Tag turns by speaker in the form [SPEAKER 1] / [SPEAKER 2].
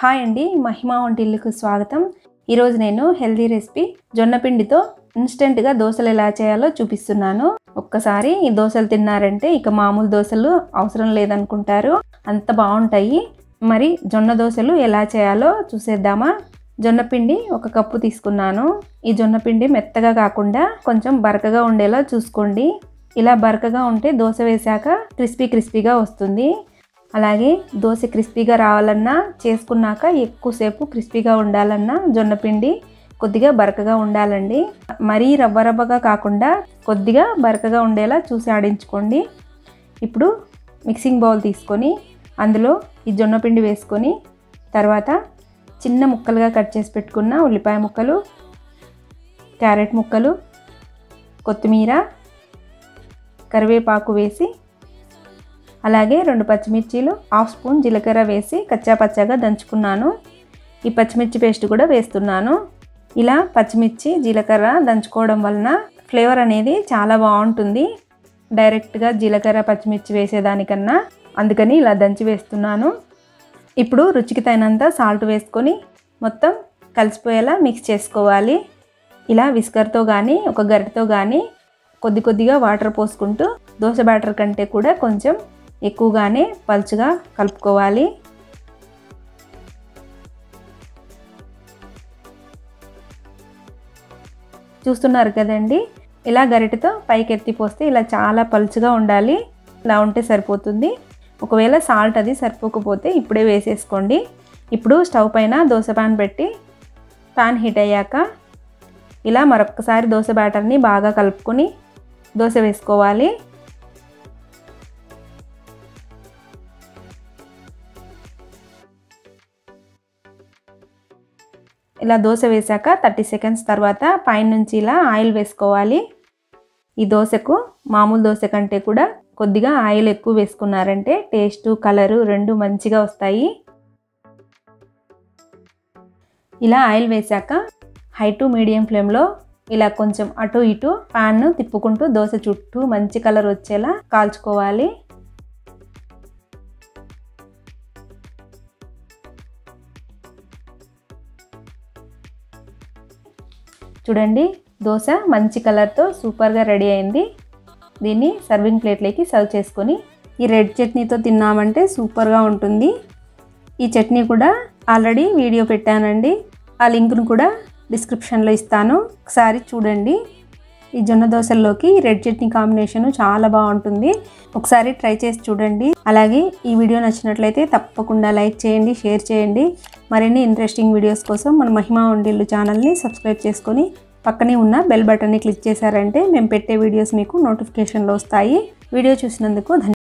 [SPEAKER 1] hi అండి మహిమా వంటిల్లుకు స్వాగతం ఈరోజు నేను హెల్తీ రెసిపీ జొన్న పిండితో ఇన్స్టెంట్గా దోశలు ఎలా చేయాలో చూపిస్తున్నాను ఒక్కసారి ఈ దోశలు తిన్నారంటే ఇక మామూలు దోశలు అవసరం లేదనుకుంటారు అంత బాగుంటాయి మరి జొన్న దోశలు ఎలా చేయాలో చూసేద్దామా జొన్న పిండి ఒక కప్పు తీసుకున్నాను ఈ జొన్న పిండి మెత్తగా కాకుండా కొంచెం బరకగా ఉండేలా చూసుకోండి ఇలా బరకగా ఉంటే దోశ వేశాక క్రిస్పీ క్రిస్పీగా వస్తుంది అలాగే దోశ క్రిస్పీగా రావాలన్నా చేసుకున్నాక ఎక్కువసేపు క్రిస్పీగా ఉండాలన్నా జొన్న పిండి కొద్దిగా బరకగా ఉండాలండి మరీ రవ్వ రవ్వగా కాకుండా కొద్దిగా బరకగా ఉండేలా చూసి ఆడించుకోండి ఇప్పుడు మిక్సింగ్ బౌల్ తీసుకొని అందులో ఈ జొన్న పిండి వేసుకొని తర్వాత చిన్న ముక్కలుగా కట్ చేసి పెట్టుకున్న ఉల్లిపాయ ముక్కలు క్యారెట్ ముక్కలు కొత్తిమీర కరివేపాకు వేసి అలాగే రెండు పచ్చిమిర్చీలు హాఫ్ స్పూన్ జీలకర్ర వేసి కచ్చా పచ్చాగా దంచుకున్నాను ఈ పచ్చిమిర్చి పేస్ట్ కూడా వేస్తున్నాను ఇలా పచ్చిమిర్చి జీలకర్ర దంచుకోవడం వలన ఫ్లేవర్ అనేది చాలా బాగుంటుంది డైరెక్ట్గా జీలకర్ర పచ్చిమిర్చి వేసేదానికన్నా అందుకని ఇలా దంచి వేస్తున్నాను ఇప్పుడు రుచికి తగినంత సాల్ట్ వేసుకొని మొత్తం కలిసిపోయేలా మిక్స్ చేసుకోవాలి ఇలా విస్కర్తో కానీ ఒక గరిటతో కానీ కొద్ది కొద్దిగా వాటర్ పోసుకుంటూ దోశ బ్యాటర్ కంటే కూడా కొంచెం ఎక్కువగానే పలుచగా కలుపుకోవాలి చూస్తున్నారు కదండి ఇలా గరిటెతో పైకి ఎత్తి పోస్తే ఇలా చాలా పలుచగా ఉండాలి ఇలా ఉంటే సరిపోతుంది ఒకవేళ సాల్ట్ అది సరిపోకపోతే ఇప్పుడే వేసేసుకోండి ఇప్పుడు స్టవ్ పైన దోశ పాన్ పెట్టి పాన్ హీట్ అయ్యాక ఇలా మరొకసారి దోశ బ్యాటర్ని బాగా కలుపుకొని దోశ వేసుకోవాలి ఇలా దోశ వేసాక థర్టీ సెకండ్స్ తర్వాత పైన నుంచి ఇలా ఆయిల్ వేసుకోవాలి ఈ దోశకు మామూలు దోశ కంటే కూడా కొద్దిగా ఆయిల్ ఎక్కువ వేసుకున్నారంటే టేస్ట్ కలరు రెండు మంచిగా వస్తాయి ఇలా ఆయిల్ వేసాక హై టు మీడియం ఫ్లేమ్లో ఇలా కొంచెం అటు ఇటు ప్యాన్ను తిప్పుకుంటూ దోశ చుట్టూ మంచి కలర్ వచ్చేలా కాల్చుకోవాలి చూడండి దోశ మంచి కలర్తో సూపర్గా రెడీ అయింది దీన్ని సర్వింగ్ ప్లేట్లోకి సర్వ్ చేసుకొని ఈ రెడ్ చట్నీతో తిన్నామంటే సూపర్గా ఉంటుంది ఈ చట్నీ కూడా ఆల్రెడీ వీడియో పెట్టానండి ఆ లింక్ను కూడా డిస్క్రిప్షన్లో ఇస్తాను ఒకసారి చూడండి ఈ జొన్న దోశల్లోకి రెడ్ చట్నీ కాంబినేషన్ చాలా బాగుంటుంది ఒకసారి ట్రై చేసి చూడండి అలాగే ఈ వీడియో నచ్చినట్లయితే తప్పకుండా లైక్ చేయండి షేర్ చేయండి మరిన్ని ఇంట్రెస్టింగ్ వీడియోస్ కోసం మన మహిమా వండిల్లు ఛానల్ని సబ్స్క్రైబ్ చేసుకొని పక్కనే ఉన్న బెల్ బటన్ని క్లిక్ చేశారంటే మేము పెట్టే వీడియోస్ మీకు నోటిఫికేషన్లో వస్తాయి వీడియో చూసినందుకు ధన్యవాదాలు